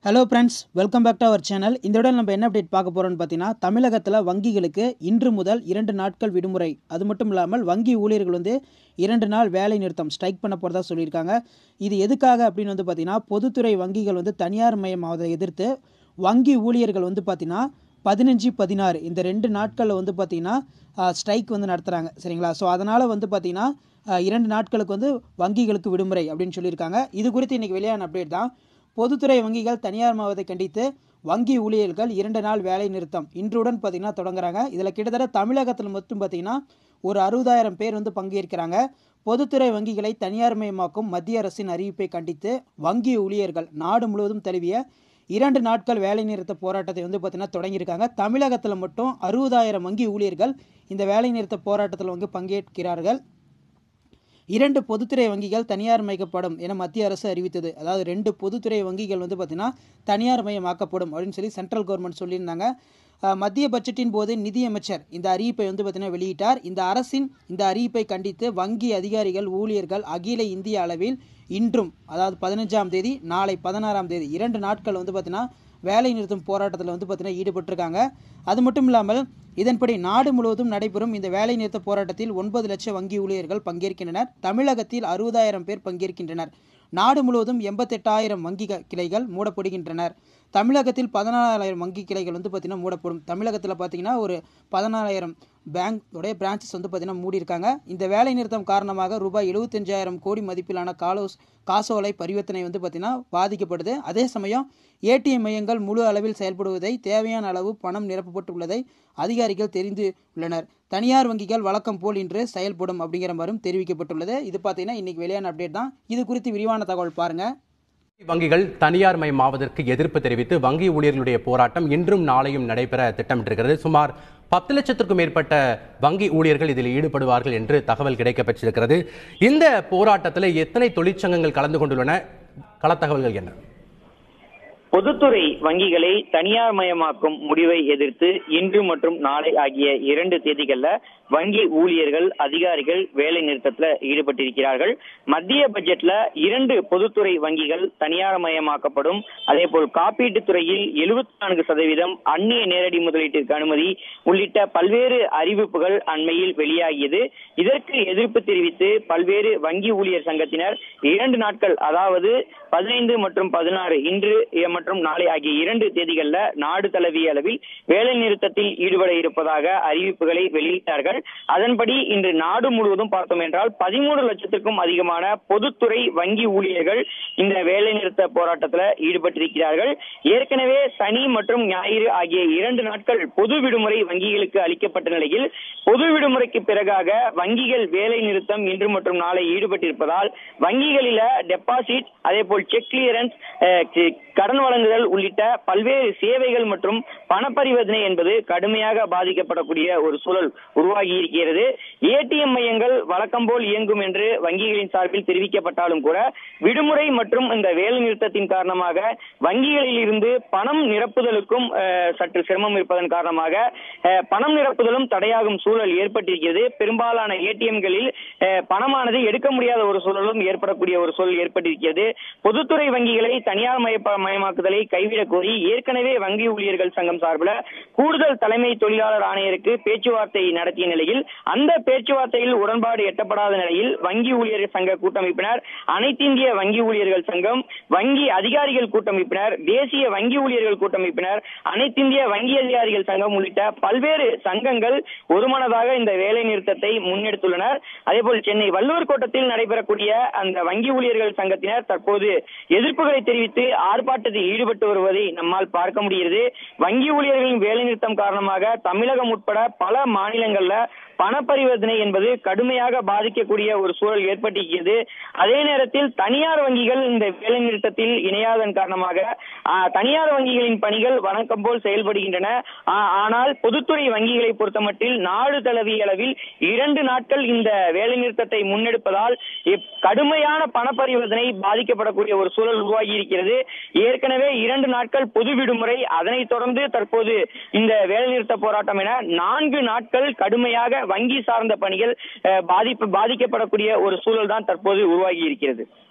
hello friends welcome back to our channel இந்த விட நம்ம என்ன அப்டேட் பார்க்க போகிறோம்னு பார்த்தீங்கன்னா தமிழகத்தில் வங்கிகளுக்கு இன்று முதல் இரண்டு நாட்கள் விடுமுறை அது மட்டும் இல்லாமல் வங்கி ஊழியர்கள் வந்து இரண்டு நாள் வேலை நிறுத்தம் ஸ்ட்ரைக் பண்ண போகிறதா சொல்லியிருக்காங்க இது எதுக்காக அப்படின்னு வந்து பார்த்தீங்கன்னா பொதுத்துறை வங்கிகள் வந்து தனியார் மயமாவதை எதிர்த்து வங்கி ஊழியர்கள் வந்து பார்த்தீங்கன்னா பதினஞ்சு பதினாறு இந்த ரெண்டு நாட்களில் வந்து பார்த்தீங்கன்னா ஸ்ட்ரைக் வந்து நடத்துகிறாங்க சரிங்களா ஸோ அதனால் வந்து பார்த்தீங்கன்னா அஹ், இரண்டு நாட்களுக்கு வந்து வங்கிகளுக்கு விடுமுறை அப்படின்னு சொல்லியிருக்காங்க இது குறித்து இன்றைக்கி வெளியான அப்டேட் தான் பொதுத்துறை வங்கிகள் தனியார் மாவதை கண்டித்து வங்கி ஊழியர்கள் இரண்டு நாள் வேலை நிறுத்தம் இன்றுடன் பார்த்தீங்கன்னா தொடங்குறாங்க இதில் கிட்டத்தட்ட தமிழகத்தில் மட்டும் பார்த்தீங்கன்னா ஒரு அறுபதாயிரம் பேர் வந்து பங்கேற்கிறாங்க பொதுத்துறை வங்கிகளை தனியார்மயமாக்கும் மத்திய அரசின் அறிவிப்பை கண்டித்து வங்கி ஊழியர்கள் நாடு முழுவதும் தழுவிய இரண்டு நாட்கள் வேலை நிறுத்த போராட்டத்தை வந்து பார்த்தீங்கன்னா தொடங்கியிருக்காங்க தமிழகத்தில் மட்டும் அறுபதாயிரம் வங்கி ஊழியர்கள் இந்த வேலை நிறுத்த போராட்டத்தில் வந்து பங்கேற்கிறார்கள் இரண்டு பொதுத்துறை வங்கிகள் தனியார் மயக்கப்படும் என மத்திய அரசு அறிவித்தது அதாவது ரெண்டு பொதுத்துறை வங்கிகள் வந்து பார்த்தீங்கன்னா தனியார் மயமாக்கப்படும் அப்படின்னு சொல்லி சென்ட்ரல் கவர்மெண்ட் சொல்லியிருந்தாங்க அஹ், மத்திய பட்ஜெட்டின் போது நிதியமைச்சர் இந்த அறிவிப்பை வந்து பார்த்தீங்கன்னா வெளியிட்டார் இந்த அரசின் இந்த அறிவிப்பை கண்டித்து வங்கி அதிகாரிகள் ஊழியர்கள் அகில இந்திய அளவில் இன்றும் அதாவது பதினஞ்சாம் தேதி நாளை பதினாறாம் தேதி இரண்டு நாட்கள் வந்து பார்த்தீங்கன்னா வேலை நிறுத்தம் போராட்டத்தில் வந்து பார்த்தீங்கன்னா ஈடுபட்டிருக்காங்க அது மட்டும் இல்லாமல் இதன்படி நாடு முழுவதும் நடைபெறும் இந்த வேலை நிறுத்த போராட்டத்தில் ஒன்பது லட்சம் வங்கி ஊழியர்கள் பங்கேற்கின்றனர் தமிழகத்தில் அறுபதாயிரம் பேர் பங்கேற்கின்றனர் நாடு முழுவதும் எண்பத்தெட்டாயிரம் வங்கி க- கிளைகள் மூடப்படுகின்றனர் தமிழகத்தில் பதினாலாயிரம் வங்கி கிளைகள் வந்து பார்த்தீங்கன்னா மூடப்படும் தமிழகத்தில் பார்த்தீங்கன்னா ஒரு பதினாலாயிரம் பேங்க் உடைய பிரான்ச்சஸ் வந்து பார்த்தீங்கன்னா மூடியிருக்காங்க இந்த வேலை நிறுத்தம் காரணமாக ரூபாய் எழுபத்தஞ்சாயிரம் கோடி மதிப்பிலான காலோஸ் காசோலை பரிவர்த்தனை வந்து பார்த்தீங்கன்னா பாதிக்கப்படுது அதே சமயம் ஏடிஎம் மையங்கள் முழு அளவில் செயல்படுவதை தேவையான அளவு பணம் நிரப்பப்பட்டுள்ளதை அதிகாரிகள் தெரிந்து உள்ளனர் தனியார் வங்கிகள் வழக்கம் போல் இன்று செயல்படும் அப்படிங்கிற மாதிரியும் தெரிவிக்கப்பட்டுள்ளது இது பார்த்தீங்கன்னா இன்னைக்கு வெளியான அப்டேட் தான் இது குறித்து விரிவான தகவல் பாருங்க வங்கிகள் தனியார் மயமாவதற்கு எதிர்ப்பு தெரிவித்து வங்கி ஊழியர்களுடைய போராட்டம் இன்றும் நாளையும் நடைபெற திட்டமிட்டிருக்கிறது சுமார் பத்து லட்சத்திற்கும் மேற்பட்ட வங்கி ஊழியர்கள் இதில் ஈடுபடுவார்கள் என்று தகவல் கிடைக்கப்பெற்றிருக்கிறது இந்த போராட்டத்தில் எத்தனை தொழிற்சங்கங்கள் கலந்து கொண்டுள்ளன களத்தகவல்கள் என்ன பொதுத்துறை வங்கிகளை தனியார் மயமாக்கும் முடிவை எதிர்த்து இன்று மற்றும் நாளை ஆகிய இரண்டு தேதிகள்ல வங்கி ஊழியர்கள் அதிகாரிகள் வேலை நிறுத்தத்துல ஈடுபட்டிருக்கிறார்கள் மத்திய பட்ஜெட்ல இரண்டு பொதுத்துறை வங்கிகள் தனியார் மயமாக்கப்படும் அதே போல் காப்பீட்டுத் துறையில் எழுபத்தி நான்கு சதவீதம் அந்நிய நேரடி முதலீட்டிற்கு அனுமதி உள்ளிட்ட பல்வேறு அறிவிப்புகள் அண்மையில் வெளியாகியது இதற்கு எதிர்ப்பு தெரிவித்து பல்வேறு வங்கி ஊழியர் சங்கத்தினர் இரண்டு நாட்கள் அதாவது பதினைந்து மற்றும் பதினாறு இன்று மற்றும் நாளை ஆகிய இரண்டு தேதிகள்ல நாடு தழுவிய அளவில் வேலை நிறுத்தத்தில் ஈடுபட இருப்பதாக அறிவிப்புகளை வெளியிட்டார்கள் அதன்படி இன்று நாடு முழுவதும் பார்த்தோம் என்றால் பதிமூணு லட்சத்திற்கும் அதிகமான பொதுத்துறை வங்கி ஊழியர்கள் இந்த வேலை நிறுத்த போராட்டத்தில் ஈடுபட்டிருக்கிறார்கள் ஏற்கனவே சனி மற்றும் ஞாயிறு ஆகிய இரண்டு நாட்கள் பொது விடுமுறை வங்கிகளுக்கு அளிக்கப்பட்ட நிலையில் பொது விடுமுறைக்கு பிறகாக வங்கிகள் வேலை நிறுத்தம் இன்று மற்றும் நாளை ஈடுபட்டிருப்பதால் வங்கிகளில டெபாசிட் அதே போல் செக் கிளியரன்ஸ் கடன் வழங்குதல் உள்ளிட்ட பல்வேறு சேவைகள் மற்றும் பணப்பரிவர்த்தனை என்பது கடுமையாக பாதிக்கப்படக்கூடிய ஒரு சூழல் உருவாகி இருக்கிறது ஏடிஎம் மையங்கள் வழக்கம் போல் இயங்கும் என்று வங்கிகளின் சார்பில் தெரிவிக்கப்பட்டாலும் கூட விடுமுறை மற்றும் இந்த வேலை நிறுத்தத்தின் காரணமாக வங்கிகளில் இருந்து பணம் நிரப்புதலுக்கும் அஹ், சற்று சிரமம் இருப்பதன் காரணமாக அஹ், பணம் நிரப்புதலும் தடையாகும் சூழல் ஏற்பட்டிருக்கிறது பெரும்பாலான ஏடிஎம்களில் பணமானது எடுக்க முடியாத ஒரு சூழலும் ஏற்படக்கூடிய ஒரு சூழல் ஏற்பட்டிருக்கிறது பொதுத்துறை வங்கிகளை தனியார் மயப்ப- மயமாக்குதலை கைவிடக் கோரி ஏற்கனவே வங்கி ஊழியர்கள் சங்கம் சார்பில் கூடுதல் தலைமை தொழிலாளர் ஆணையருக்கு பேச்சுவார்த்தை நடத்திய நிலையில் அந்த பேச்சுவார்த்தையில் உடன்பாடு எட்டப்படாத நிலையில் வங்கி ஊழியர்கள் சங்க கூட்டமைப்பினர் அனைத்திந்திய வங்கி ஊழியர்கள் சங்கம் வங்கி அதிகாரிகள் கூட்டமைப்பினர் தேசிய வங்கி ஊழியர்கள் கூட்டமைப்பினர் அனைத்திந்திய வங்கி அதிகாரிகள் சங்கம் உள்ளிட்ட பல்வேறு சங்கங்கள் ஒருமனதாக இந்த வேலை நிறுத்தத்தை முன்னெடுத்துள்ளனர் அதேபோல் சென்னை வள்ளுவர் கோட்டத்தில் நடைபெறக்கூடிய அந்த வங்கி ஊழியர்கள் சங்கத்தினர் தற்போது எதிர்ப்புகளை தெரிவித்து ஆர்ப்பாட்டத்தில் ஈடுபட்டு வருவதை நம்மால் பார்க்க முடிகிறது வங்கி ஊழியர்களின் வேலை நிறுத்தம் காரணமாக தமிழகம் உட்பட பல மாநிலங்கள்ல பண பரிவர்த்தனை என்பது கடுமையாக பாதிக்கக்கூடிய ஒரு சூழல் ஏற்பட்டிருக்கிறது அதே நேரத்தில் தனியார் வங்கிகள் இந்த வேலை நிறுத்தத்தில் இணையாதன் காரணமாக ஆ, தனியார் வங்கிகளின் பணிகள் வழக்கம் போல் செயல்படுகின்றன ஆ, ஆனால் பொதுத்துறை வங்கிகளை பொறுத்தமட்டில் நாடு தழுவிய அளவில் இரண்டு நாட்கள் இந்த வேலை நிறுத்தத்தை முன்னெடுப்பதால் இப்- கடுமையான பண பரிவர்த்தனை பாதிக்கப்படக்கூடிய ஒரு சூழல் உருவாகி இருக்கிறது ஏற்கனவே இரண்டு நாட்கள் பொது விடுமுறை அதனைத் தொடர்ந்து தற்போது இந்த வேலைநிறுத்த போராட்டம் என நான்கு நாட்கள் கடுமையாக வங்கி சார்ந்த பணிகள் அஹ், பாதிப்பு பாதிக்கப்படக்கூடிய ஒரு சூழல் தான் தற்போது உருவாகி இருக்கிறது